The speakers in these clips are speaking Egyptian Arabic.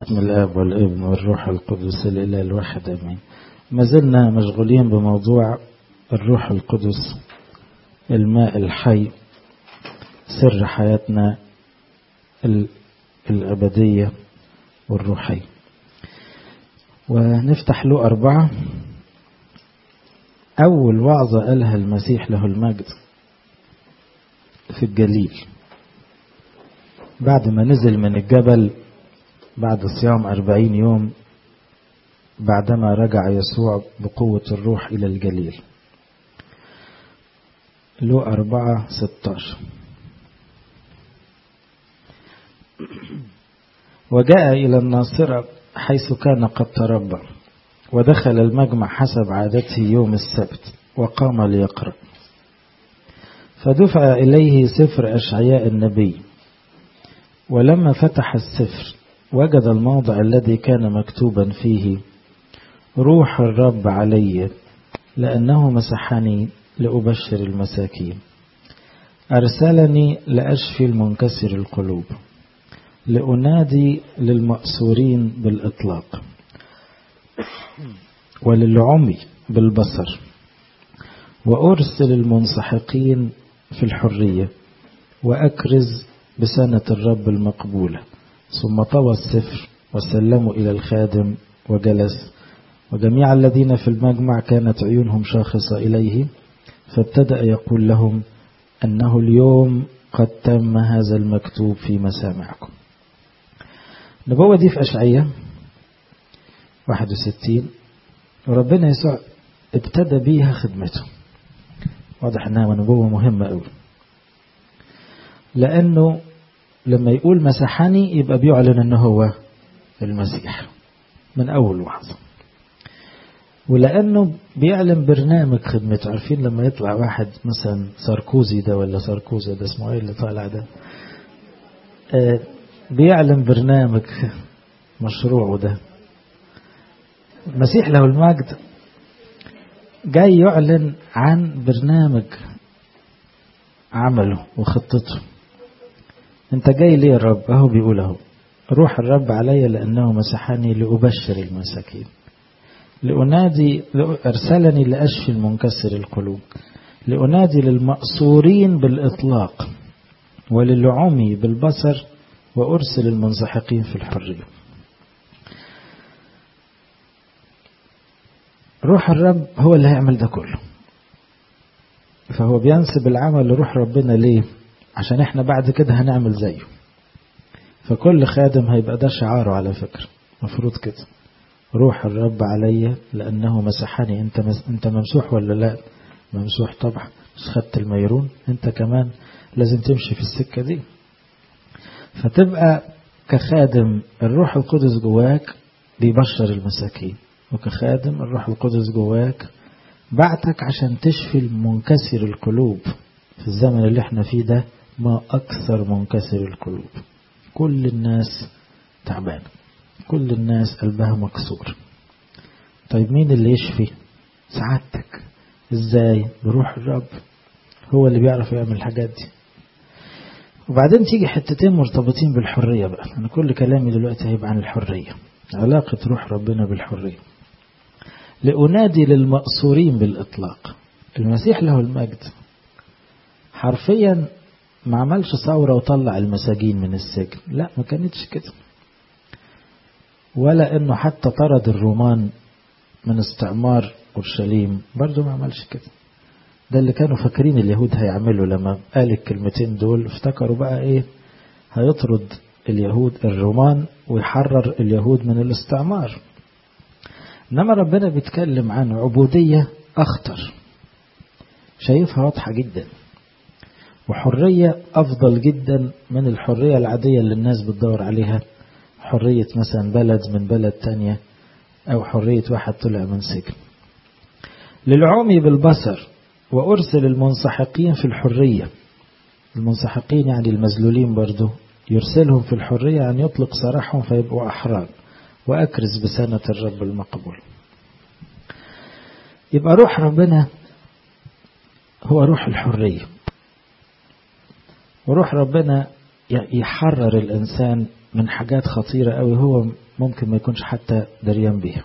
بسم الاب والابن والروح القدس الاله الواحد امين ما زلنا مشغولين بموضوع الروح القدس الماء الحي سر حياتنا الابديه والروحيه ونفتح له أربعة أول وعظة قالها المسيح له المجد في الجليل بعد ما نزل من الجبل بعد صيام أربعين يوم بعدما رجع يسوع بقوة الروح إلى الجليل له أربعة ستاشر وجاء إلى الناصرة حيث كان قد تربى ودخل المجمع حسب عادته يوم السبت وقام ليقرأ فدفع إليه سفر أشعياء النبي ولما فتح السفر وجد الموضع الذي كان مكتوبا فيه روح الرب علي لأنه مسحني لأبشر المساكين أرسلني لأشفي المنكسر القلوب لأنادي للمأسورين بالإطلاق وللعمي بالبصر وأرسل المنسحقين في الحرية وأكرز بسنة الرب المقبولة ثم طوى السفر وسلموا إلى الخادم وجلس وجميع الذين في المجمع كانت عيونهم شاخصة إليه فابتدأ يقول لهم أنه اليوم قد تم هذا المكتوب في مسامعكم النبوة دي في أشعية 61 وربنا يسوع ابتدى بيها خدمته واضح انها نبوة مهمة قوي لأنه لما يقول مسحني يبقى بيعلن أنه هو المسيح من أول لحظة ولأنه بيعلن برنامج خدمته عارفين لما يطلع واحد مثلا ساركوزي ده ولا ساركوزا ده اسمه ايه اللي طالع ده آه بيعلن برنامج مشروعه ده المسيح له المجد جاي يعلن عن برنامج عمله وخطته انت جاي ليه يا رب اهو بيقول اهو روح الرب علي لانه مسحني لابشر المساكين لأنادي أرسلني لأشفي المنكسر القلوب لأنادي للمأسورين بالإطلاق وللعمي بالبصر وأرسل المنسحقين في الحرية روح الرب هو اللي هيعمل ده كله فهو بينسب العمل لروح ربنا ليه عشان احنا بعد كده هنعمل زيه فكل خادم هيبقى ده شعاره على فكرة مفروض كده روح الرب علي لأنه مسحني أنت مس... أنت ممسوح ولا لا ممسوح طبعا مش خدت الميرون أنت كمان لازم تمشي في السكة دي فتبقى كخادم الروح القدس جواك بيبشر المساكين وكخادم الروح القدس جواك بعتك عشان تشفي المنكسر القلوب في الزمن اللي احنا فيه ده ما أكثر منكسر القلوب كل الناس تعبانه كل الناس قلبها مكسور طيب مين اللي يشفي سعادتك ازاي بروح الرب هو اللي بيعرف يعمل الحاجات دي وبعدين تيجي حتتين مرتبطين بالحرية بقى أنا كل كلامي دلوقتي هيبقى عن الحرية علاقة روح ربنا بالحرية لأنادي للمأسورين بالإطلاق المسيح له المجد حرفيا ما عملش ثورة وطلع المساجين من السجن لا ما كانتش كده ولا انه حتى طرد الرومان من استعمار اورشليم برضه ما عملش كده ده اللي كانوا فاكرين اليهود هيعملوا لما قال الكلمتين دول افتكروا بقى ايه هيطرد اليهود الرومان ويحرر اليهود من الاستعمار انما ربنا بيتكلم عن عبودية اخطر شايفها واضحة جدا وحرية افضل جدا من الحرية العادية اللي الناس بتدور عليها حرية مثلا بلد من بلد تانية أو حرية واحد طلع من سجن للعمي بالبصر وأرسل المنسحقين في الحرية المنسحقين يعني المذلولين برضو يرسلهم في الحرية يعني يطلق سراحهم فيبقوا أحرار وأكرز بسنة الرب المقبول يبقى روح ربنا هو روح الحرية وروح ربنا يحرر الإنسان من حاجات خطيرة قوي هو ممكن ما يكونش حتى دريان بيها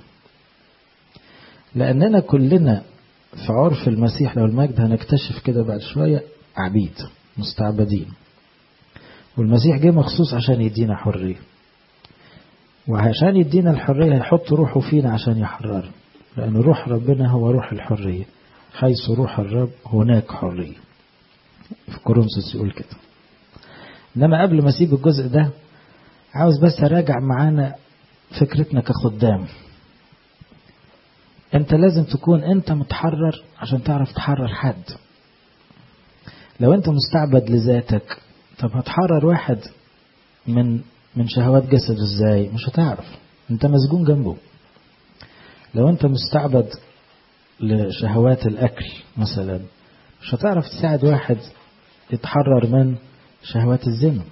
لأننا كلنا في عرف المسيح لو المجد هنكتشف كده بعد شوية عبيد مستعبدين والمسيح جه مخصوص عشان يدينا حرية وعشان يدينا الحرية هيحط روحه فينا عشان يحرر لأن روح ربنا هو روح الحرية حيث روح الرب هناك حرية في كورنثوس يقول كده إنما قبل ما أسيب الجزء ده عاوز بس أراجع معانا فكرتنا كخدام أنت لازم تكون أنت متحرر عشان تعرف تحرر حد لو أنت مستعبد لذاتك طب هتحرر واحد من من شهوات جسده ازاي مش هتعرف انت مسجون جنبه لو انت مستعبد لشهوات الاكل مثلا مش هتعرف تساعد واحد يتحرر من شهوات الزنا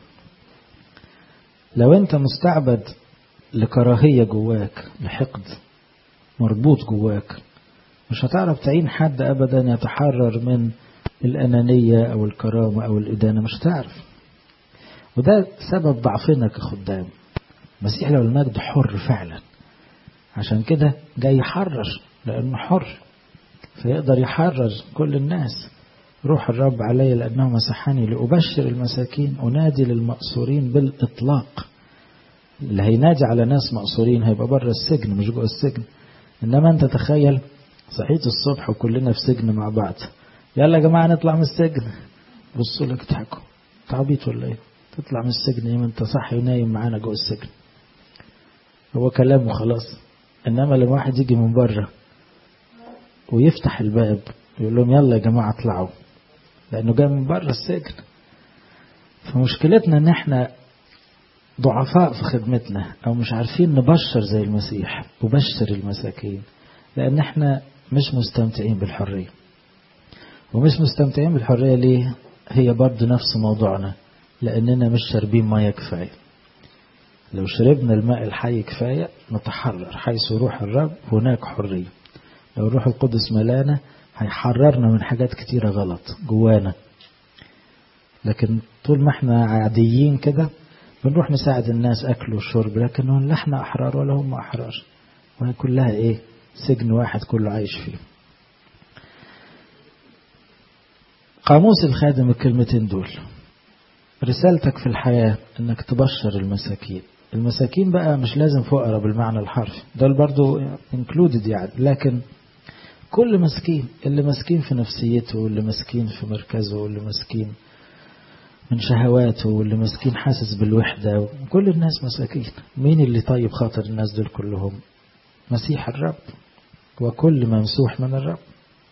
لو انت مستعبد لكراهية جواك لحقد مربوط جواك مش هتعرف تعين حد ابدا يتحرر من الانانية او الكرامة او الادانة مش هتعرف وده سبب ضعفنا كخدام المسيح لو المجد حر فعلا عشان كده جاي يحرر لأنه حر فيقدر يحرر كل الناس روح الرب علي لأنه مسحني لأبشر المساكين أنادي للمأسورين بالإطلاق اللي هينادي على ناس مأسورين هيبقى بره السجن مش جوه السجن إنما أنت تخيل صحيت الصبح وكلنا في سجن مع بعض يلا يا جماعة نطلع من السجن بصوا لك تضحكوا تعبيط ولا ايه تطلع من السجن يوم انت صاحي ونايم معانا جوه السجن هو كلام وخلاص انما لما واحد يجي من بره ويفتح الباب يقول لهم يلا يا جماعه اطلعوا لانه جاي من بره السجن فمشكلتنا ان احنا ضعفاء في خدمتنا او مش عارفين نبشر زي المسيح وبشر المساكين لان احنا مش مستمتعين بالحريه ومش مستمتعين بالحريه ليه هي برضه نفس موضوعنا لأننا مش شاربين مية كفاية لو شربنا الماء الحي كفاية نتحرر حيث روح الرب هناك حرية لو روح القدس ملانا هيحررنا من حاجات كتيرة غلط جوانا لكن طول ما احنا عاديين كده بنروح نساعد الناس أكل وشرب لكن لا احنا أحرار ولا هم أحرار وهي كلها إيه سجن واحد كله عايش فيه قاموس الخادم الكلمتين دول رسالتك في الحياة انك تبشر المساكين المساكين بقى مش لازم فقراء بالمعنى الحرفي دول برضو included يعني لكن كل مسكين اللي مسكين في نفسيته واللي مسكين في مركزه واللي مسكين من شهواته واللي مسكين حاسس بالوحدة كل الناس مساكين مين اللي طيب خاطر الناس دول كلهم مسيح الرب وكل ممسوح من الرب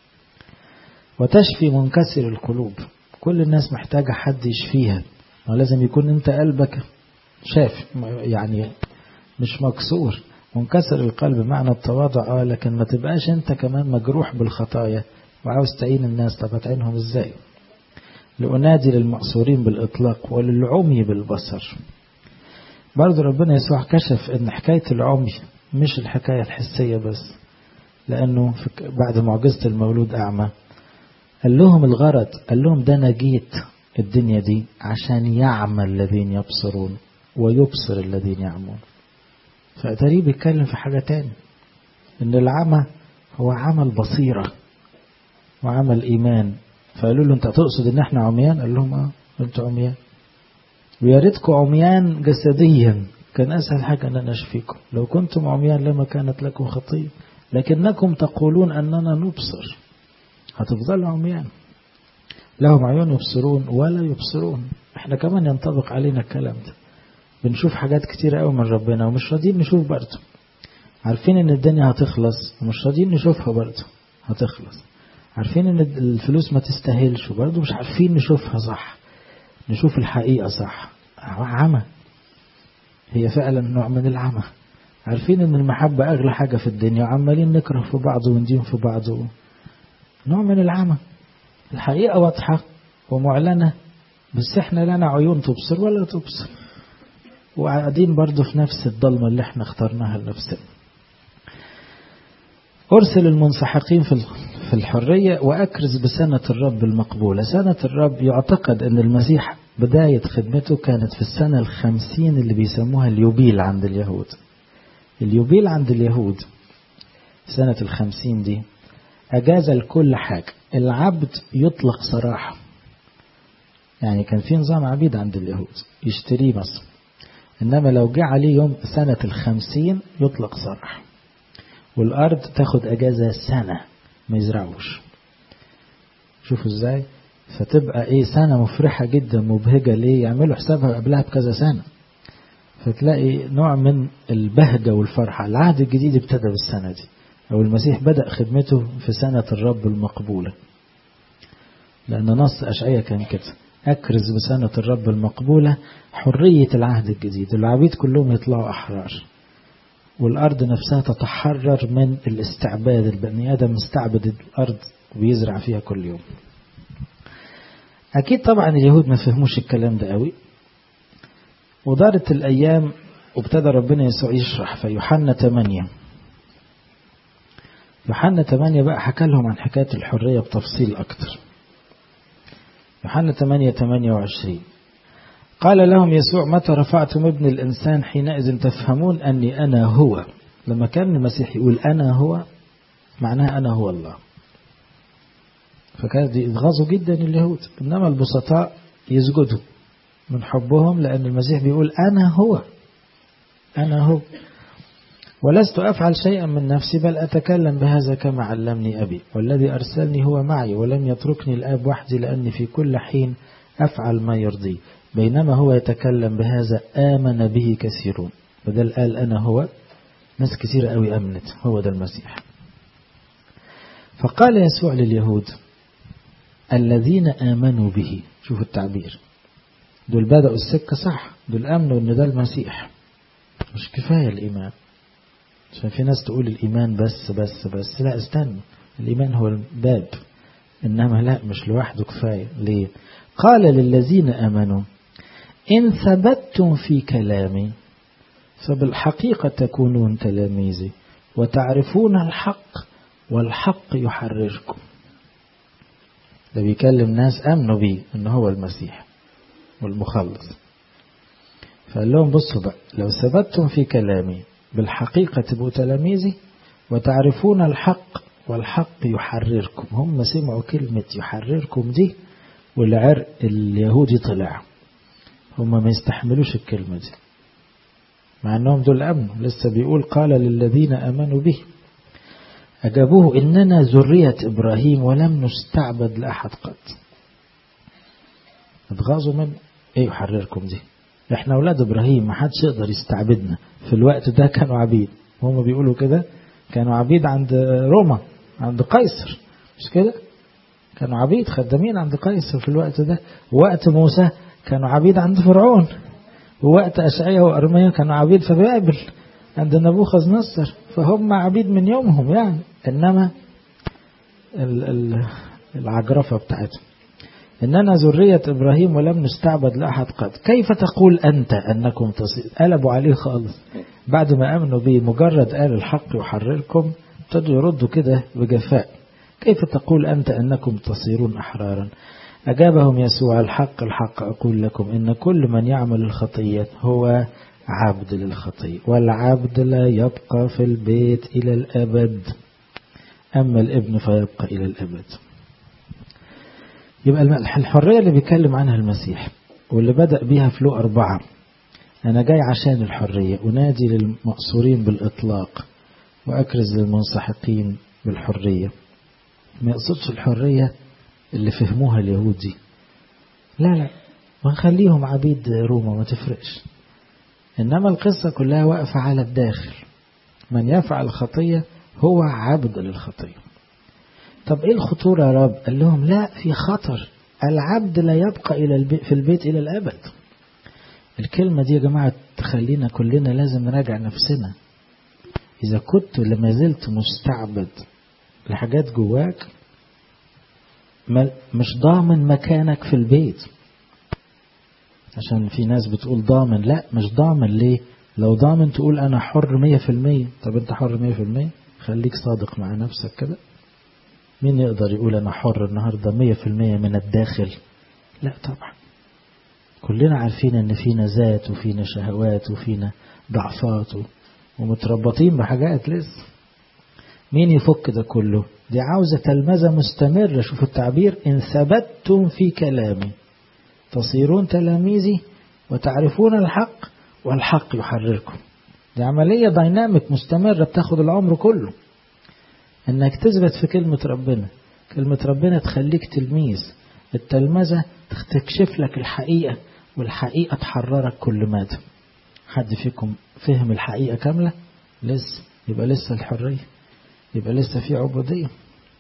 وتشفي منكسر القلوب كل الناس محتاجة حد يشفيها ولازم يكون انت قلبك شاف يعني مش مكسور منكسر القلب معنى التواضع اه لكن ما تبقاش انت كمان مجروح بالخطايا وعاوز تعين الناس طب هتعينهم ازاي لأنادي للمقصورين بالإطلاق وللعمي بالبصر برضو ربنا يسوع كشف ان حكاية العمي مش الحكاية الحسية بس لأنه بعد معجزة المولود أعمى قال لهم الغرض قال لهم ده أنا جيت الدنيا دي عشان يعمى الذين يبصرون ويبصر الذين يعمون فأتاريه بيتكلم في حاجة تاني إن العمى هو عمل بصيرة وعمل إيمان فقالوا له أنت تقصد إن إحنا عميان قال لهم آه أنتوا عميان ويا ريتكم عميان جسديا كان أسهل حاجة أن أنا أشفيكم لو كنتم عميان لما كانت لكم خطية لكنكم تقولون أننا نبصر هتفضلوا عميان لهم عيون يبصرون ولا يبصرون احنا كمان ينطبق علينا الكلام ده بنشوف حاجات كتير قوي من ربنا ومش راضيين نشوف برضه عارفين ان الدنيا هتخلص ومش راضيين نشوفها برضه هتخلص عارفين ان الفلوس ما تستاهلش وبرضه مش عارفين نشوفها صح نشوف الحقيقة صح عمى هي فعلا نوع من العمى عارفين ان المحبة اغلى حاجة في الدنيا وعمالين نكره في بعض وندين في بعض نوع من العمى الحقيقة واضحة ومعلنة بس احنا لنا عيون تبصر ولا تبصر وقاعدين برضو في نفس الضلمة اللي احنا اخترناها لنفسنا أرسل المنسحقين في في الحرية وأكرز بسنة الرب المقبولة سنة الرب يعتقد أن المسيح بداية خدمته كانت في السنة الخمسين اللي بيسموها اليوبيل عند اليهود اليوبيل عند اليهود سنة الخمسين دي أجاز لكل حاجة العبد يطلق سراحة يعني كان في نظام عبيد عند اليهود يشتريه مثلا إنما لو جه عليه يوم سنة الخمسين يطلق سراح والأرض تاخد أجازة سنة ما يزرعوش شوفوا ازاي فتبقى ايه سنة مفرحة جدا مبهجة ليه يعملوا حسابها قبلها بكذا سنة فتلاقي نوع من البهجة والفرحة العهد الجديد ابتدى بالسنة دي أو المسيح بدأ خدمته في سنة الرب المقبولة لأن نص أشعية كان كده أكرز بسنة الرب المقبولة حرية العهد الجديد العبيد كلهم يطلعوا أحرار والأرض نفسها تتحرر من الاستعباد البني آدم مستعبد الأرض وبيزرع فيها كل يوم أكيد طبعا اليهود ما فهموش الكلام ده قوي ودارت الأيام وابتدى ربنا يسوع يشرح في يوحنا 8 يوحنا 8 بقى حكى لهم عن حكاية الحرية بتفصيل أكتر يوحنا 8 28 قال لهم يسوع متى رفعتم ابن الإنسان حينئذ تفهمون أني أنا هو لما كان المسيح يقول أنا هو معناها أنا هو الله فكانت يتغاظوا جدا اليهود إنما البسطاء يسجدوا من حبهم لأن المسيح بيقول أنا هو أنا هو ولست أفعل شيئا من نفسي بل أتكلم بهذا كما علمني أبي والذي أرسلني هو معي ولم يتركني الآب وحدي لأني في كل حين أفعل ما يرضيه بينما هو يتكلم بهذا آمن به كثيرون بدل قال أنا هو ناس كثيرة قوي أمنت هو ده المسيح فقال يسوع لليهود الذين آمنوا به شوفوا التعبير دول بدأوا السكة صح دول آمنوا أن ده المسيح مش كفاية الإيمان عشان في ناس تقول الإيمان بس بس بس لا استنى الإيمان هو الباب إنما لا مش لوحده كفاية ليه قال للذين آمنوا إن ثبتتم في كلامي فبالحقيقة تكونون تلاميذي وتعرفون الحق والحق يحرركم ده بيكلم ناس أمنوا بيه إن هو المسيح والمخلص فقال لهم بصوا بقى لو ثبتتم في كلامي بالحقيقة تبقوا تلاميذي وتعرفون الحق والحق يحرركم هم سمعوا كلمة يحرركم دي والعرق اليهودي طلع هم ما يستحملوش الكلمة دي مع أنهم دول أمنوا لسه بيقول قال للذين أمنوا به أجابوه إننا ذرية إبراهيم ولم نستعبد لأحد قط اتغاظوا من إيه يحرركم دي إحنا أولاد إبراهيم ما حدش يقدر يستعبدنا في الوقت ده كانوا عبيد هم بيقولوا كده كانوا عبيد عند روما عند قيصر مش كده كانوا عبيد خدامين عند قيصر في الوقت ده وقت موسى كانوا عبيد عند فرعون ووقت أشعية وأرميا كانوا عبيد في بابل عند نبوخذ نصر فهم عبيد من يومهم يعني إنما العجرفة بتاعتهم إننا ذرية إبراهيم ولم نستعبد لأحد قد كيف تقول أنت أنكم تصير قلبوا عليه خالص بعد ما أمنوا به مجرد قال الحق يحرركم ابتدوا يردوا كده بجفاء كيف تقول أنت أنكم تصيرون أحرارا أجابهم يسوع الحق الحق أقول لكم إن كل من يعمل الخطية هو عبد للخطية والعبد لا يبقى في البيت إلى الأبد أما الابن فيبقى إلى الأبد يبقى الحرية اللي بيتكلم عنها المسيح واللي بدأ بيها في لو أربعة أنا جاي عشان الحرية أنادي للمقصورين بالإطلاق وأكرز للمنسحقين بالحرية ما يقصدش الحرية اللي فهموها اليهود دي لا لا ما نخليهم عبيد روما ما تفرقش إنما القصة كلها واقفة على الداخل من يفعل خطية هو عبد للخطية طب إيه الخطورة يا رب قال لهم لا في خطر العبد لا يبقى إلى البيت في البيت إلى الأبد الكلمة دي يا جماعة تخلينا كلنا لازم نراجع نفسنا إذا كنت لما زلت مستعبد لحاجات جواك مش ضامن مكانك في البيت عشان في ناس بتقول ضامن لا مش ضامن ليه لو ضامن تقول أنا حر مية في المية طب أنت حر مية في المية خليك صادق مع نفسك كده مين يقدر يقول أنا حر النهاردة مية في المية من الداخل لا طبعا كلنا عارفين ان فينا ذات وفينا شهوات وفينا ضعفات ومتربطين بحاجات لسه مين يفك ده كله دي عاوزة تلمذة مستمرة شوفوا التعبير إن ثبتتم في كلامي تصيرون تلاميذي وتعرفون الحق والحق يحرركم دي عملية دايناميك مستمرة بتاخد العمر كله انك تثبت في كلمة ربنا كلمة ربنا تخليك تلميذ التلمذة تكشف لك الحقيقة والحقيقة تحررك كل مدى حد فيكم فهم الحقيقة كاملة لسه يبقى لسه الحرية يبقى لسه في عبودية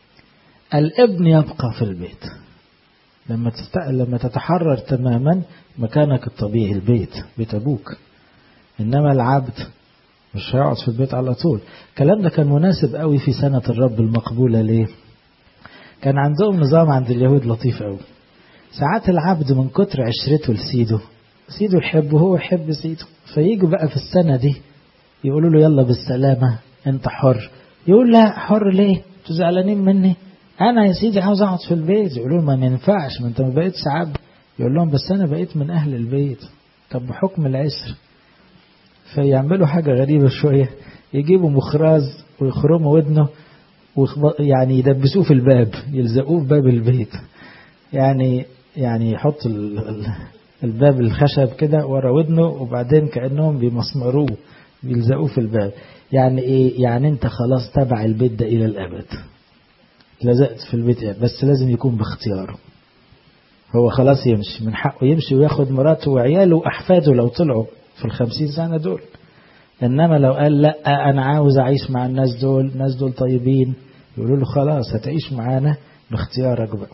الابن يبقى في البيت لما تست... لما تتحرر تماما مكانك الطبيعي البيت بيت ابوك انما العبد مش هيقعد في البيت على طول الكلام ده كان مناسب قوي في سنة الرب المقبولة ليه كان عندهم نظام عند اليهود لطيف قوي ساعات العبد من كتر عشرته لسيده سيده يحبه هو يحب سيده فييجوا بقى في السنة دي يقولوا له يلا بالسلامة انت حر يقول لا حر ليه انتوا زعلانين مني انا يا سيدي عاوز اقعد في البيت يقولوا ما ينفعش ما انت ما بقيتش عبد يقول لهم بس انا بقيت من اهل البيت طب بحكم العسر فيعملوا حاجة غريبة شوية يجيبوا مخراز ويخرموا ودنه يعني يدبسوه في الباب يلزقوه في باب البيت يعني يعني يحط الباب الخشب كده ورا ودنه وبعدين كأنهم بيمسمروه بيلزقوه في الباب يعني ايه يعني انت خلاص تبع البيت ده الى الابد لزقت في البيت إيه؟ بس لازم يكون باختياره هو خلاص يمشي من حقه يمشي وياخد مراته وعياله واحفاده لو طلعوا في الخمسين سنة دول إنما لو قال لا أنا عاوز أعيش مع الناس دول الناس دول طيبين يقولوا له خلاص هتعيش معانا باختيارك بقى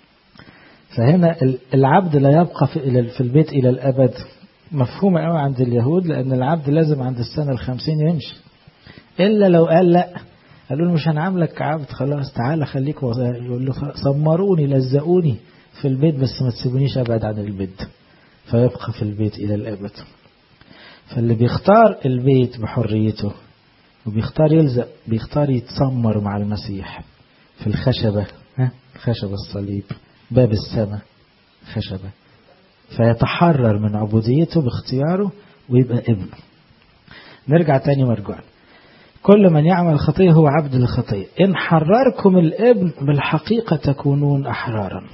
فهنا العبد لا يبقى في البيت إلى الأبد مفهومة قوي عند اليهود لأن العبد لازم عند السنة الخمسين يمشي إلا لو قال لا قالوا له مش هنعاملك كعبد خلاص تعالى خليك وظائف يقول له سمروني لزقوني في البيت بس ما تسيبونيش أبعد عن البيت فيبقى في البيت إلى الأبد فاللي بيختار البيت بحريته وبيختار يلزق بيختار يتسمر مع المسيح في الخشبة ها خشبة الصليب باب السماء خشبة فيتحرر من عبوديته باختياره ويبقى ابنه نرجع تاني مرجوعا كل من يعمل خطية هو عبد للخطية إن حرركم الابن بالحقيقة تكونون أحرارا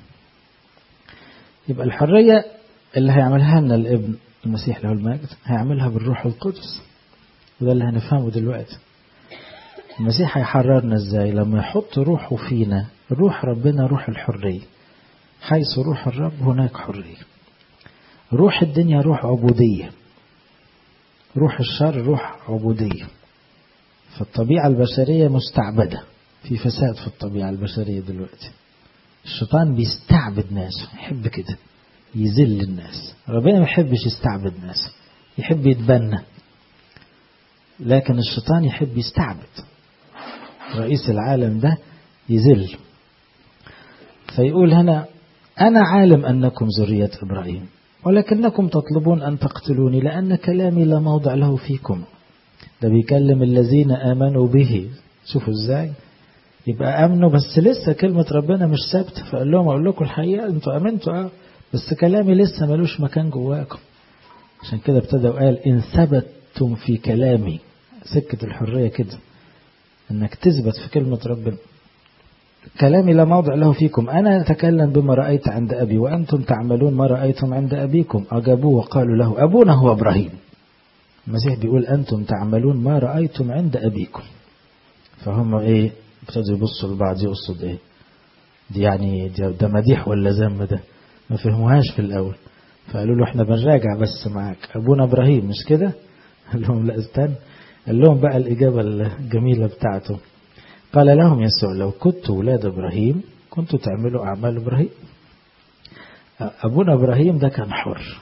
يبقى الحرية اللي هيعملها لنا الابن المسيح له المجد هيعملها بالروح القدس وده اللي هنفهمه دلوقتي المسيح هيحررنا ازاي لما يحط روحه فينا روح ربنا روح الحرية حيث روح الرب هناك حرية روح الدنيا روح عبودية روح الشر روح عبودية فالطبيعة البشرية مستعبدة في فساد في الطبيعة البشرية دلوقتي الشيطان بيستعبد ناس يحب كده يذل الناس ربنا ما يحبش يستعبد ناس يحب يتبنى لكن الشيطان يحب يستعبد رئيس العالم ده يذل فيقول هنا أنا عالم أنكم ذرية إبراهيم ولكنكم تطلبون أن تقتلوني لأن كلامي لا موضع له فيكم ده بيكلم الذين آمنوا به شوفوا ازاي يبقى امنوا بس لسه كلمة ربنا مش ثابتة فقال لهم اقول لكم الحقيقة انتوا امنتوا اه بس كلامي لسه ملوش مكان جواكم عشان كده ابتدى وقال ان ثبتتم في كلامي سكة الحرية كده انك تثبت في كلمة ربنا كلامي لا موضع له فيكم أنا أتكلم بما رأيت عند أبي وأنتم تعملون ما رأيتم عند أبيكم أجابوه وقالوا له أبونا هو إبراهيم المسيح بيقول أنتم تعملون ما رأيتم عند أبيكم فهم إيه ابتدوا يبصوا لبعض يقصد إيه دي يعني دي ده مديح ولا ذم ده ما فهموهاش في الأول فقالوا له احنا بنراجع بس معاك أبونا إبراهيم مش كده قال لهم لا استنى قال لهم بقى الإجابة الجميلة بتاعته قال لهم يسوع لو كنت ولاد إبراهيم كنتوا تعملوا أعمال إبراهيم أبونا إبراهيم ده كان حر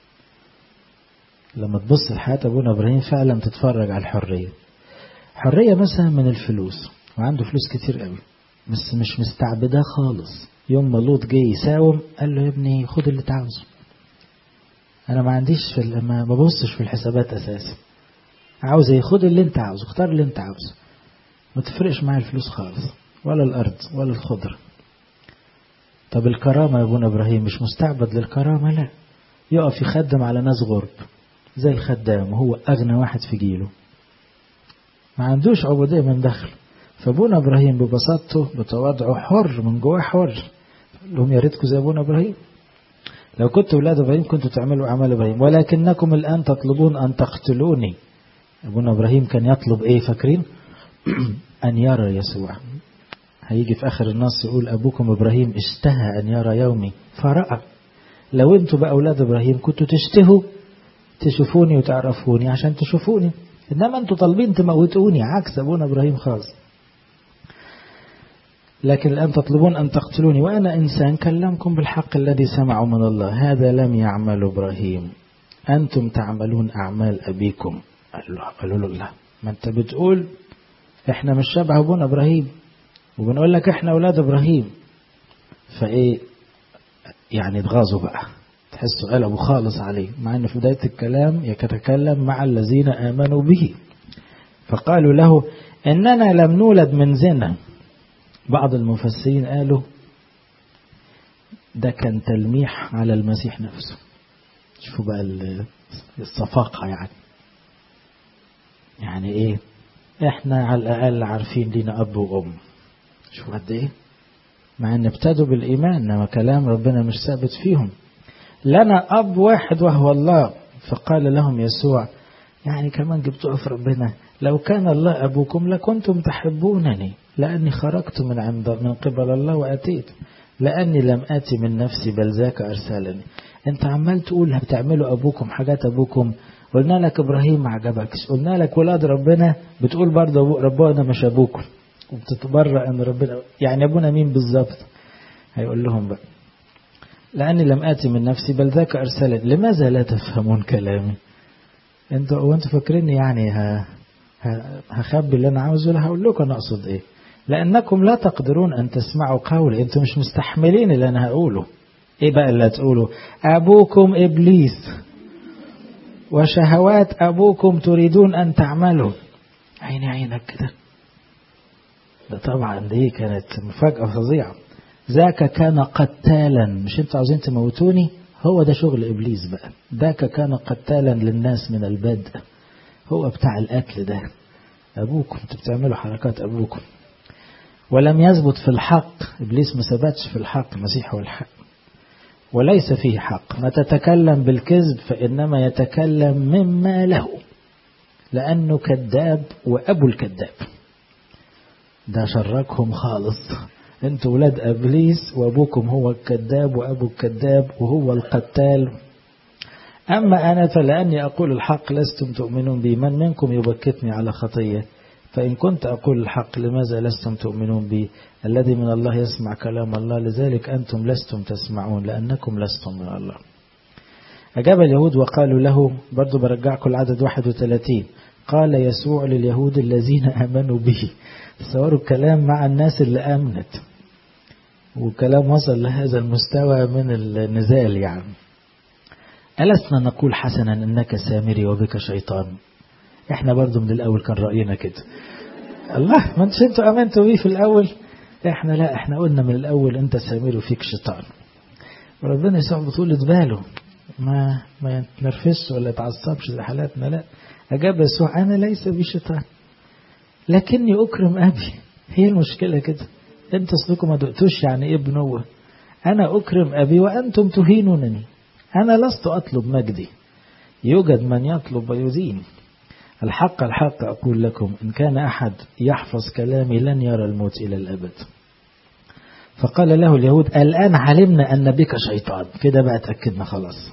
لما تبص لحياة أبونا إبراهيم فعلا تتفرج على الحرية حرية مثلا من الفلوس وعنده فلوس كتير قوي بس مش مستعبداه خالص يوم ما لوط جه يساوم قال له يا ابني خد اللي تعوزه انا ما عنديش في ما ببصش في الحسابات اساسا عاوز ايه خد اللي انت عاوزه اختار اللي انت عاوزه ما تفرقش معايا الفلوس خالص ولا الارض ولا الخضره طب الكرامه يا ابونا ابراهيم مش مستعبد للكرامه لا يقف يخدم على ناس غرب زي الخدام وهو أغنى واحد في جيله ما عندوش عبودية من داخل فابونا إبراهيم ببساطته بتواضعه حر من جواه حر لهم يا ريتكم زي ابونا إبراهيم لو كنتوا أولاد إبراهيم كنتوا تعملوا أعمال إبراهيم ولكنكم الآن تطلبون أن تقتلوني أبونا إبراهيم كان يطلب إيه فاكرين أن يرى يسوع هيجي في آخر النص يقول أبوكم إبراهيم اشتهى أن يرى يومي فرأى لو أنتوا بقى أولاد إبراهيم كنتوا تشتهوا تشوفوني وتعرفوني عشان تشوفوني إنما أنتوا طالبين تموتوني عكس أبونا إبراهيم خالص لكن الآن تطلبون أن تقتلوني وأنا إنسان كلمكم بالحق الذي سمعوا من الله هذا لم يعمل إبراهيم أنتم تعملون أعمال أبيكم قالوا له لا ما أنت بتقول إحنا مش شبه أبونا إبراهيم وبنقول لك إحنا أولاد إبراهيم فإيه يعني اتغاظوا بقى تحسوا قلبوا خالص عليه مع أن في بداية الكلام يتكلم مع الذين آمنوا به فقالوا له إننا لم نولد من زنا بعض المفسرين قالوا ده كان تلميح على المسيح نفسه شوفوا بقى الصفاقة يعني يعني ايه احنا على الاقل عارفين لينا اب وام شوفوا قد ايه مع ان ابتدوا بالايمان انما كلام ربنا مش ثابت فيهم لنا اب واحد وهو الله فقال لهم يسوع يعني كمان جبتوها في ربنا لو كان الله ابوكم لكنتم تحبونني لاني خرجت من عند من قبل الله واتيت لاني لم اتي من نفسي بل ذاك ارسلني انت عمال تقول بتعملوا ابوكم حاجات ابوكم قلنا لك ابراهيم ما عجبكش قلنا لك ولاد ربنا بتقول برضه ربنا مش ابوكم وبتتبرأ ان ربنا يعني ابونا مين بالظبط هيقول لهم بقى لاني لم اتي من نفسي بل ذاك ارسلني لماذا لا تفهمون كلامي انتوا وانتوا فاكريني يعني ها هخبي اللي انا عاوزه ولا هقول لكم انا اقصد ايه لانكم لا تقدرون ان تسمعوا قولي انتوا مش مستحملين اللي انا هقوله ايه بقى اللي هتقوله ابوكم ابليس وشهوات ابوكم تريدون ان تعملوا عيني عينك كده ده طبعا دي كانت مفاجأة فظيعة ذاك كان قتالا مش انتوا عاوزين تموتوني هو ده شغل ابليس بقى ذاك كان قتالا للناس من البدء هو بتاع القتل ده ابوكم انتوا بتعملوا حركات ابوكم ولم يثبت في الحق ابليس ما ثبتش في الحق المسيح هو الحق وليس فيه حق ما تتكلم بالكذب فانما يتكلم مما له لانه كذاب وابو الكذاب ده شركهم خالص انتوا ولاد ابليس وابوكم هو الكذاب وابو الكذاب وهو القتال اما انا فلاني اقول الحق لستم تؤمنون بي من منكم يبكتني على خطيه فإن كنت أقول الحق لماذا لستم تؤمنون بي الذي من الله يسمع كلام الله لذلك أنتم لستم تسمعون لأنكم لستم من الله أجاب اليهود وقالوا له برضو برجعكم العدد 31 قال يسوع لليهود الذين آمنوا به تصوروا الكلام مع الناس اللي آمنت وكلام وصل لهذا المستوى من النزال يعني ألسنا نقول حسنا أنك سامري وبك شيطان احنا برضو من الأول كان رأينا كده الله ما انتش انتوا امنتوا بيه في الأول احنا لا احنا قلنا من الأول انت سامري وفيك شيطان وربنا يسوع بطولة باله ما ما يتنرفزش ولا يتعصبش زي حالاتنا لا أجاب يسوع أنا ليس بي شيطان لكني أكرم أبي هي المشكلة كده انت اصلكم ما دقتوش يعني ايه بنوة أنا أكرم أبي وأنتم تهينونني أنا لست أطلب مجدي يوجد من يطلب ويدين الحق الحق أقول لكم إن كان أحد يحفظ كلامي لن يرى الموت إلى الأبد فقال له اليهود الآن علمنا أن بك شيطان كده بقى تأكدنا خلاص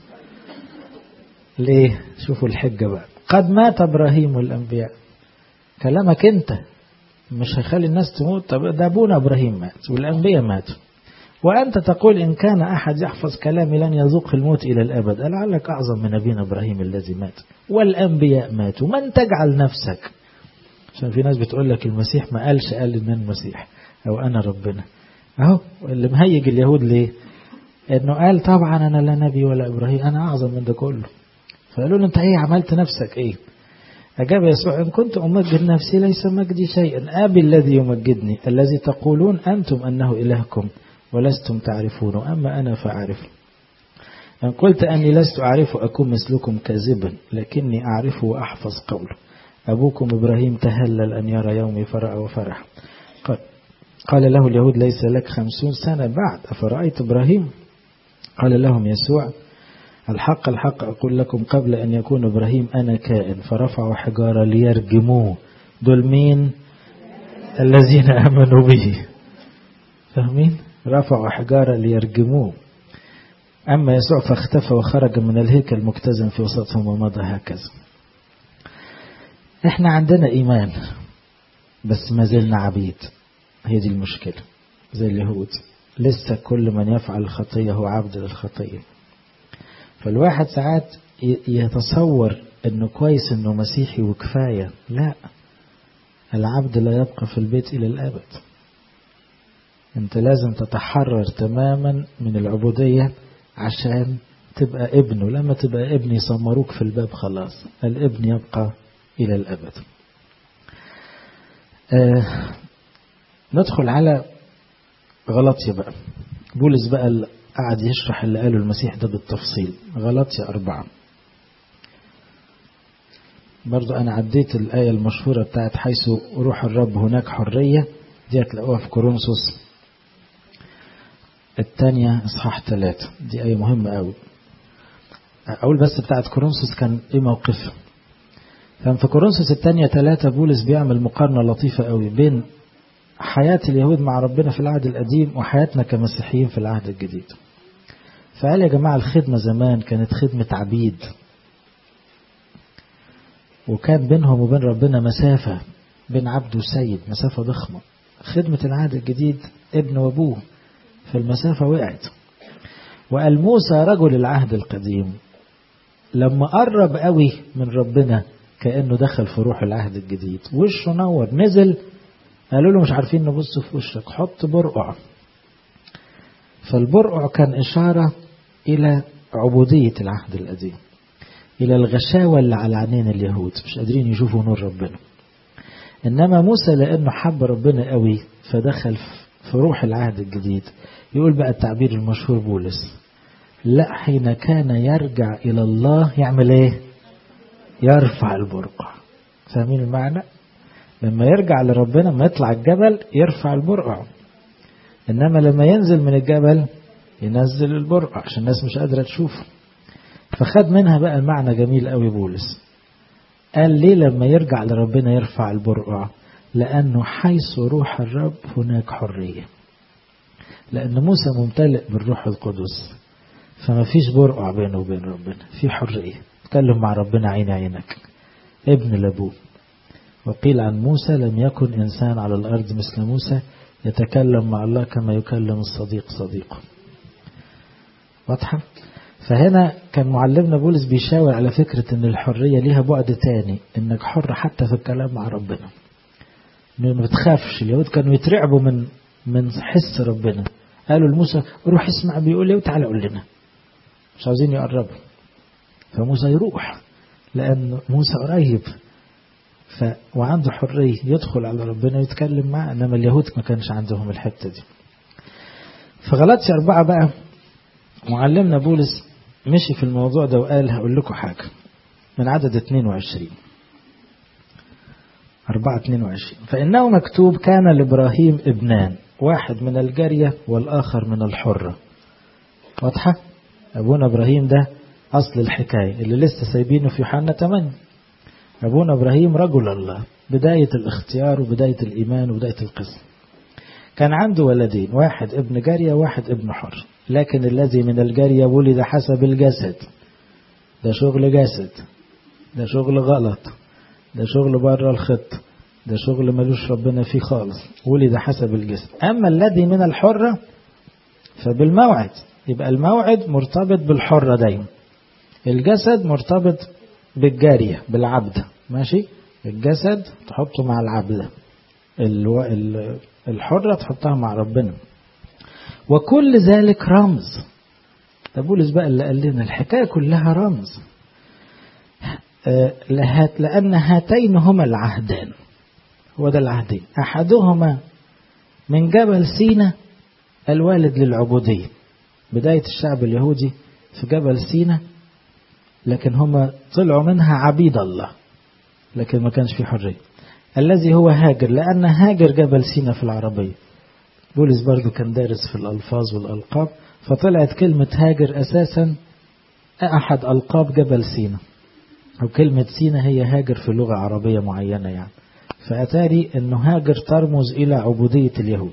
ليه شوفوا الحجة بقى قد مات إبراهيم والأنبياء كلامك أنت مش هيخلي الناس تموت طب ده أبونا إبراهيم مات والأنبياء ماتوا وأنت تقول إن كان أحد يحفظ كلامي لن يذوق الموت إلى الأبد لعلك أعظم من أبينا إبراهيم الذي مات والأنبياء ماتوا من تجعل نفسك عشان في ناس بتقول لك المسيح ما قالش قال إن المسيح أو أنا ربنا أهو اللي مهيج اليهود ليه إنه قال طبعا أنا لا نبي ولا إبراهيم أنا أعظم من ده كله فقالوا له أنت إيه عملت نفسك إيه أجاب يسوع إن كنت أمجد نفسي ليس مجدي شيئا أبي الذي يمجدني الذي تقولون أنتم أنه إلهكم ولستم تعرفون أما أنا فأعرف إن قلت أني لست أعرف أكون مثلكم كاذبا لكني أعرفه وأحفظ قوله أبوكم إبراهيم تهلل أن يرى يومي فرأى وفرح قال, قال له اليهود ليس لك خمسون سنة بعد أفرأيت إبراهيم قال لهم يسوع الحق الحق أقول لكم قبل أن يكون إبراهيم أنا كائن فرفعوا حجارة ليرجموه دول مين الذين آمنوا به فاهمين رفعوا حجارة ليرجموه أما يسوع فاختفى وخرج من الهيكل مكتزن في وسطهم ومضى هكذا احنا عندنا إيمان بس ما زلنا عبيد هي دي المشكلة زي اليهود لسه كل من يفعل الخطية هو عبد للخطية فالواحد ساعات يتصور انه كويس انه مسيحي وكفاية لا العبد لا يبقى في البيت الى الابد انت لازم تتحرر تماما من العبودية عشان تبقى ابنه لما تبقى ابن يسمروك في الباب خلاص الابن يبقى الى الابد آه ندخل على غلطية بقى بولس بقى اللي قعد يشرح اللي قاله المسيح ده بالتفصيل غلطية أربعة برضو أنا عديت الآية المشهورة بتاعت حيث روح الرب هناك حرية دي هتلاقوها في كورنثوس الثانية إصحاح ثلاثة دي آية مهمة أوي أقول بس بتاعت كورنثوس كان إيه موقفها كان في كورنثوس الثانية ثلاثة بولس بيعمل مقارنة لطيفة قوي بين حياة اليهود مع ربنا في العهد القديم وحياتنا كمسيحيين في العهد الجديد فقال يا جماعة الخدمة زمان كانت خدمة عبيد وكان بينهم وبين ربنا مسافة بين عبد وسيد مسافة ضخمة خدمة العهد الجديد ابن وابوه فالمسافة وقعت وقال موسى رجل العهد القديم لما قرب قوي من ربنا كأنه دخل في روح العهد الجديد وشه نور نزل قالوا له مش عارفين نبص في وشك حط برقع فالبرقع كان إشارة إلى عبودية العهد القديم إلى الغشاوة اللي على عينين اليهود مش قادرين يشوفوا نور ربنا إنما موسى لأنه حب ربنا قوي فدخل في روح العهد الجديد يقول بقى التعبير المشهور بولس لا حين كان يرجع إلى الله يعمل إيه يرفع البرقع فاهمين المعنى لما يرجع لربنا ما يطلع الجبل يرفع البرقع إنما لما ينزل من الجبل ينزل البرقع عشان الناس مش قادرة تشوفه فخد منها بقى المعنى جميل قوي بولس قال ليه لما يرجع لربنا يرفع البرقع لأنه حيث روح الرب هناك حرية لأن موسى ممتلئ بالروح القدس فما فيش برقع بينه وبين ربنا في حرية تكلم مع ربنا عين عينك ابن لابوه وقيل عن موسى لم يكن إنسان على الأرض مثل موسى يتكلم مع الله كما يكلم الصديق صديقه واضحة فهنا كان معلمنا بولس بيشاور على فكرة ان الحرية ليها بعد تاني انك حر حتى في الكلام مع ربنا ما بتخافش اليهود كانوا يترعبوا من من حس ربنا قالوا لموسى روح اسمع بيقول ايه وتعالى قول لنا مش عاوزين يقربوا فموسى يروح لان موسى قريب ف وعنده حرية يدخل على ربنا ويتكلم معه انما اليهود ما كانش عندهم الحتة دي فغلطش أربعة بقى معلمنا بولس مشي في الموضوع ده وقال هقول لكم حاجة من عدد 22 4 22 فإنه مكتوب كان لإبراهيم ابنان واحد من الجارية والآخر من الحرة واضحة أبونا إبراهيم ده أصل الحكاية اللي لسه سايبينه في يوحنا 8 أبونا إبراهيم رجل الله بداية الاختيار وبداية الإيمان وبداية القسم كان عنده ولدين واحد ابن جارية واحد ابن حر لكن الذي من الجارية ولد حسب الجسد ده شغل جسد ده شغل غلط ده شغل بره الخط ده شغل ملوش ربنا فيه خالص ولد حسب الجسد أما الذي من الحرة فبالموعد يبقى الموعد مرتبط بالحرة دايما الجسد مرتبط بالجارية بالعبد ماشي الجسد تحطه مع العبدة الحرة تحطها مع ربنا وكل ذلك رمز ده بولس بقى اللي قال لنا الحكاية كلها رمز لأن هاتين هما العهدان هو ده العهدين أحدهما من جبل سينا الوالد للعبودية بداية الشعب اليهودي في جبل سينا لكن هم طلعوا منها عبيد الله لكن ما كانش في حرية الذي هو هاجر لأن هاجر جبل سينا في العربية بولس برضو كان دارس في الألفاظ والألقاب فطلعت كلمة هاجر أساسا أحد ألقاب جبل سينا أو كلمة سينا هي هاجر في لغة عربية معينة يعني فأتاري أنه هاجر ترمز إلى عبودية اليهود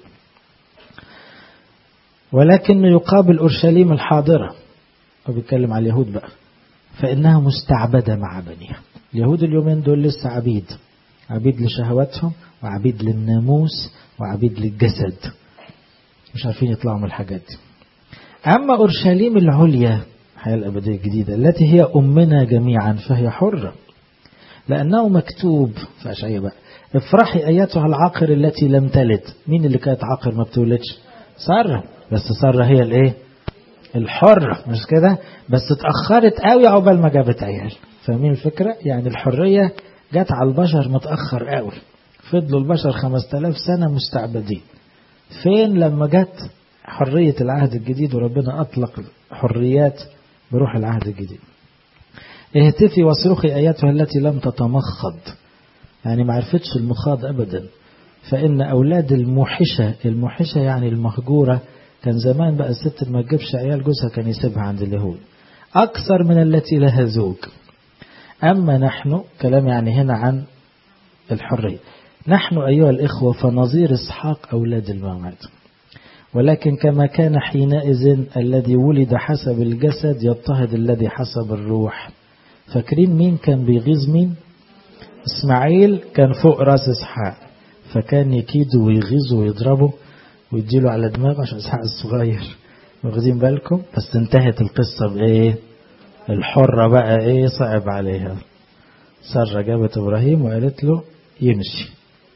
ولكن يقابل أورشليم الحاضرة وبيتكلم على اليهود بقى فإنها مستعبدة مع بنيها اليهود اليومين دول لسه عبيد عبيد لشهواتهم وعبيد للناموس وعبيد للجسد مش عارفين يطلعوا من الحاجات دي أما أورشليم العليا الحياة الأبدية الجديدة التي هي أمنا جميعا فهي حرة لأنه مكتوب في أشعية بقى افرحي أيتها العاقر التي لم تلد مين اللي كانت عاقر ما بتولدش سارة بس سارة هي الايه الحرة مش كده بس اتأخرت قوي عقبال ما جابت عيال فاهمين الفكرة يعني الحرية جت على البشر متأخر قوي فضلوا البشر 5000 سنة مستعبدين فين لما جت حرية العهد الجديد وربنا أطلق حريات بروح العهد الجديد اهتفي واصرخي أياتها التي لم تتمخض يعني ما عرفتش المخاض أبدا فإن أولاد الموحشة الموحشة يعني المهجورة كان زمان بقى الست ما تجيبش عيال جوزها كان يسيبها عند اليهود أكثر من التي لها زوج أما نحن كلام يعني هنا عن الحرية نحن أيها الإخوة فنظير إسحاق أولاد الموعد ولكن كما كان حينئذ الذي ولد حسب الجسد يضطهد الذي حسب الروح فاكرين مين كان بيغيظ مين إسماعيل كان فوق راس إسحاق فكان يكيده ويغيظه ويضربه ويديله على دماغه عشان إسحاق الصغير واخدين بالكم بس انتهت القصة بإيه الحرة بقى إيه صعب عليها سارة جابت إبراهيم وقالت له يمشي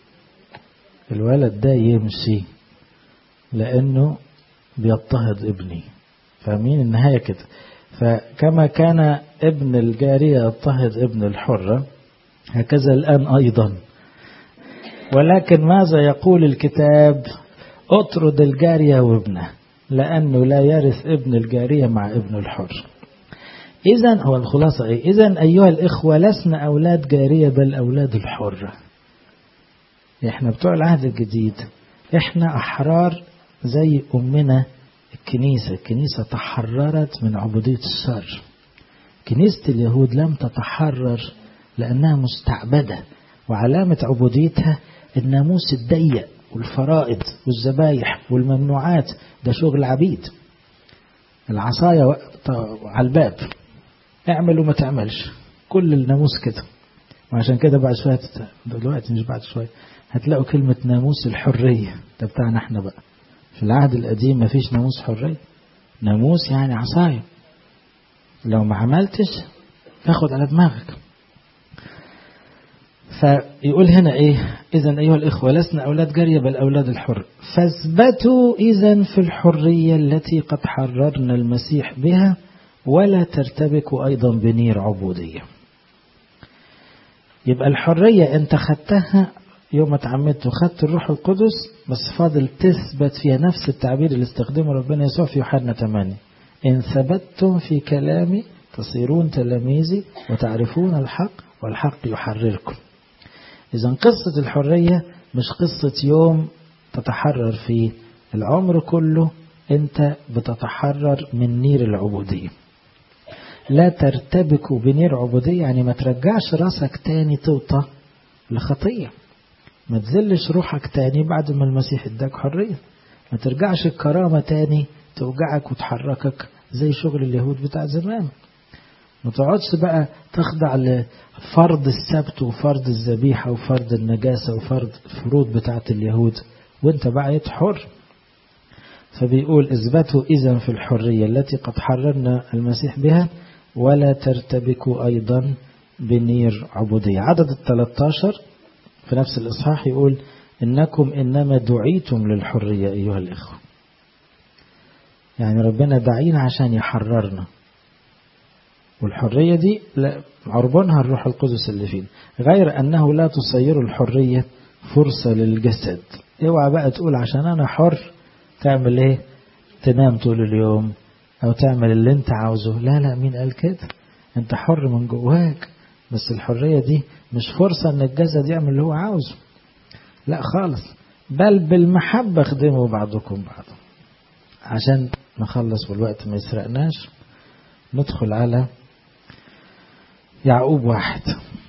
الولد ده يمشي لأنه بيضطهد ابني فاهمين النهاية كده فكما كان ابن الجارية يضطهد ابن الحرة هكذا الآن أيضا ولكن ماذا يقول الكتاب اطرد الجارية وابنه لأنه لا يرث ابن الجارية مع ابن الحر إذا هو الخلاصة إيه؟ إذا أيها الإخوة لسنا أولاد جارية بل أولاد الحرة إحنا بتوع العهد الجديد إحنا أحرار زي أمنا الكنيسة الكنيسة تحررت من عبودية الشر كنيسة اليهود لم تتحرر لأنها مستعبدة وعلامة عبوديتها الناموس الضيق والفرائض والذبايح والممنوعات ده شغل عبيد العصاية على الباب اعمل وما تعملش كل الناموس كده وعشان كده بعد شوية دلوقتي مش بعد شوية هتلاقوا كلمة ناموس الحرية ده بتاعنا احنا بقى في العهد القديم ما فيش ناموس حرية ناموس يعني عصاية لو ما عملتش تاخد على دماغك فيقول هنا ايه اذا ايها الاخوة لسنا اولاد جارية بل اولاد الحر فاثبتوا اذا في الحرية التي قد حررنا المسيح بها ولا ترتبكوا ايضا بنير عبودية يبقى الحرية انت خدتها يوم اتعمدت وخدت الروح القدس بس فاضل تثبت فيها نفس التعبير اللي استخدمه ربنا يسوع في يوحنا 8 إن ثبتتم في كلامي تصيرون تلاميذي وتعرفون الحق والحق يحرركم إذا قصة الحرية مش قصة يوم تتحرر فيه العمر كله أنت بتتحرر من نير العبودية لا ترتبكوا بنير عبودية يعني ما ترجعش راسك تاني توطى لخطية ما تذلش روحك تاني بعد ما المسيح اداك حرية ما ترجعش الكرامة تاني توجعك وتحركك زي شغل اليهود بتاع زمان ما تقعدش بقى تخضع لفرض السبت وفرض الذبيحة وفرض النجاسة وفرض الفروض بتاعة اليهود وانت بقيت حر فبيقول اثبتوا إذا في الحرية التي قد حررنا المسيح بها ولا ترتبكوا أيضا بنير عبودية عدد الثلاثة في نفس الإصحاح يقول إنكم إنما دعيتم للحرية أيها الإخوة يعني ربنا دعينا عشان يحررنا والحرية دي عربونها الروح القدس اللي فينا غير أنه لا تصير الحرية فرصة للجسد اوعى بقى تقول عشان أنا حر تعمل ايه تنام طول اليوم أو تعمل اللي أنت عاوزه لا لا مين قال كده أنت حر من جواك بس الحرية دي مش فرصة أن الجسد يعمل اللي هو عاوزه لا خالص بل بالمحبة خدموا بعضكم بعضا عشان نخلص والوقت ما يسرقناش ندخل على يعقوب واحد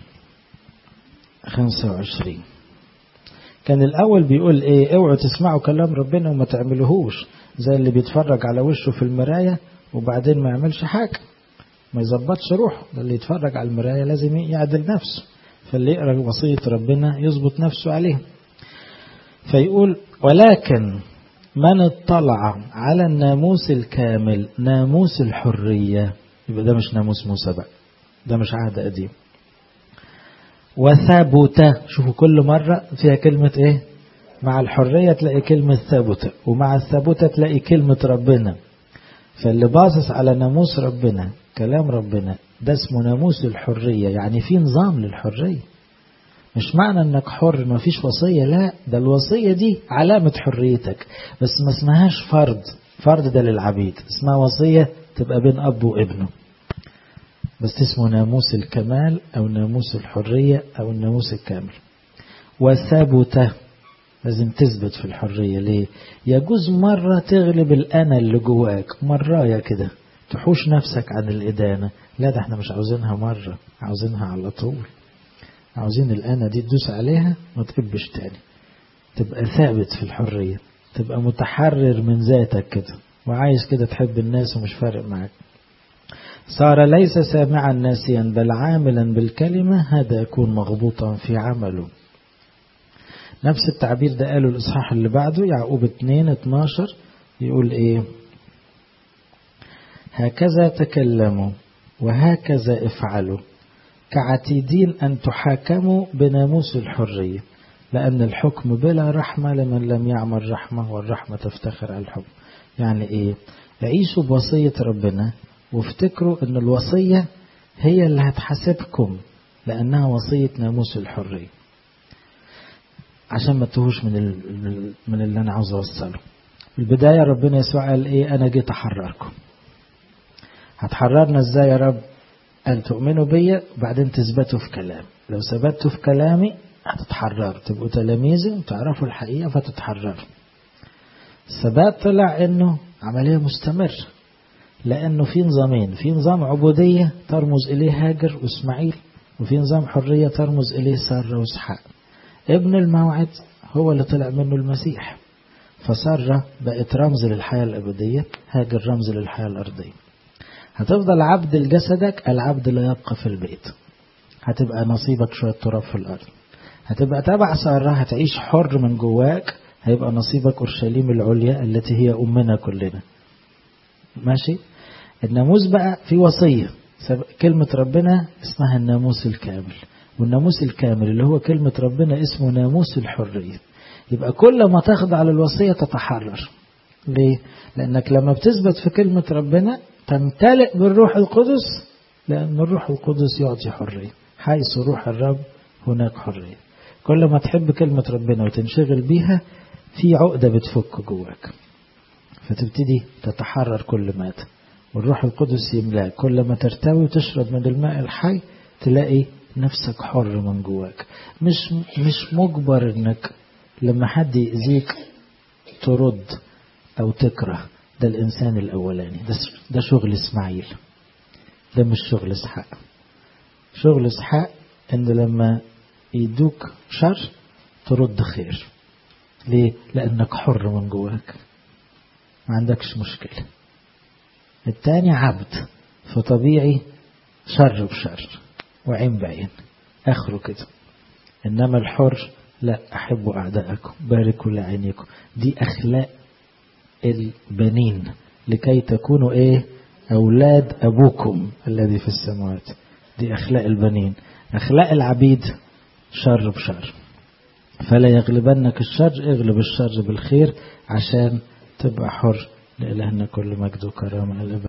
خمسة وعشرين كان الأول بيقول إيه اوعوا تسمعوا كلام ربنا وما تعملوهوش زي اللي بيتفرج على وشه في المراية وبعدين ما يعملش حاجة ما يظبطش روحه ده اللي يتفرج على المراية لازم يعدل نفسه فاللي يقرأ وصية ربنا يظبط نفسه عليه فيقول ولكن من اطلع على الناموس الكامل ناموس الحرية يبقى ده مش ناموس موسى بقى ده مش عهد قديم وثبت شوفوا كل مرة فيها كلمة ايه مع الحرية تلاقي كلمة ثبت ومع الثبوت تلاقي كلمة ربنا فاللي باصص على ناموس ربنا كلام ربنا ده اسمه ناموس الحرية يعني في نظام للحرية مش معنى انك حر ما فيش وصية لا ده الوصية دي علامة حريتك بس ما اسمهاش فرض فرض ده للعبيد اسمها وصية تبقى بين أب وابنه بس اسمه ناموس الكمال أو ناموس الحرية أو الناموس الكامل وثبت لازم تثبت في الحرية ليه يجوز مرة تغلب الأنا اللي جواك مرة كده تحوش نفسك عن الإدانة لا ده احنا مش عاوزينها مرة عاوزينها على طول عاوزين الأنا دي تدوس عليها ما تقبش تاني تبقى ثابت في الحرية تبقى متحرر من ذاتك كده وعايز كده تحب الناس ومش فارق معاك صار ليس سامعا ناسيا بل عاملا بالكلمة هذا يكون مغبوطا في عمله نفس التعبير ده قاله الإصحاح اللي بعده يعقوب 2 12 يقول إيه هكذا تكلموا وهكذا افعلوا كعتيدين أن تحاكموا بناموس الحرية لأن الحكم بلا رحمة لمن لم يعمل رحمة والرحمة تفتخر على الحكم يعني إيه عيشوا بوصية ربنا وافتكروا أن الوصية هي اللي هتحاسبكم لأنها وصية ناموس الحرية عشان ما تهوش من من اللي أنا عاوز أوصله البداية ربنا يسوع قال إيه أنا جيت أحرركم هتحررنا إزاي يا رب أن تؤمنوا بيا وبعدين تثبتوا في كلامي لو ثبتوا في كلامي هتتحرروا تبقوا تلاميذي وتعرفوا الحقيقة فتتحرروا الثبات طلع انه عملية مستمرة لانه في نظامين في نظام عبودية ترمز اليه هاجر واسماعيل وفي نظام حرية ترمز اليه سارة واسحاق ابن الموعد هو اللي طلع منه المسيح فسارة بقت رمز للحياة الأبدية هاجر رمز للحياة الأرضية هتفضل عبد لجسدك العبد لا يبقى في البيت هتبقى نصيبك شوية تراب في الأرض هتبقى تبع سارة هتعيش حر من جواك هيبقى نصيبك أورشليم العليا التي هي أمنا كلنا ماشي الناموس بقى في وصية كلمة ربنا اسمها الناموس الكامل والناموس الكامل اللي هو كلمة ربنا اسمه ناموس الحرية يبقى كل ما تخضع للوصية تتحرر ليه؟ لأنك لما بتثبت في كلمة ربنا تمتلئ بالروح القدس لأن الروح القدس يعطي حرية حيث روح الرب هناك حرية كل ما تحب كلمة ربنا وتنشغل بيها في عقدة بتفك جواك فتبتدي تتحرر كل مات والروح القدس يملاك كل ما ترتوي وتشرب من الماء الحي تلاقي نفسك حر من جواك مش مش مجبر انك لما حد يأذيك ترد او تكره ده الانسان الاولاني ده, ده شغل اسماعيل ده مش شغل اسحاق شغل اسحاق ان لما يدوك شر ترد خير ليه لانك حر من جواك ما عندكش مشكلة التاني عبد فطبيعي شر بشر وعين بعين اخره كده انما الحر لا احبوا اعدائكم باركوا لعينيكم دي اخلاق البنين لكي تكونوا ايه اولاد ابوكم الذي في السماوات دي اخلاق البنين اخلاق العبيد شر بشر فلا يغلبنك الشر اغلب الشر بالخير عشان تبقى حر لإلهنا كل مجد وكرامة الأبد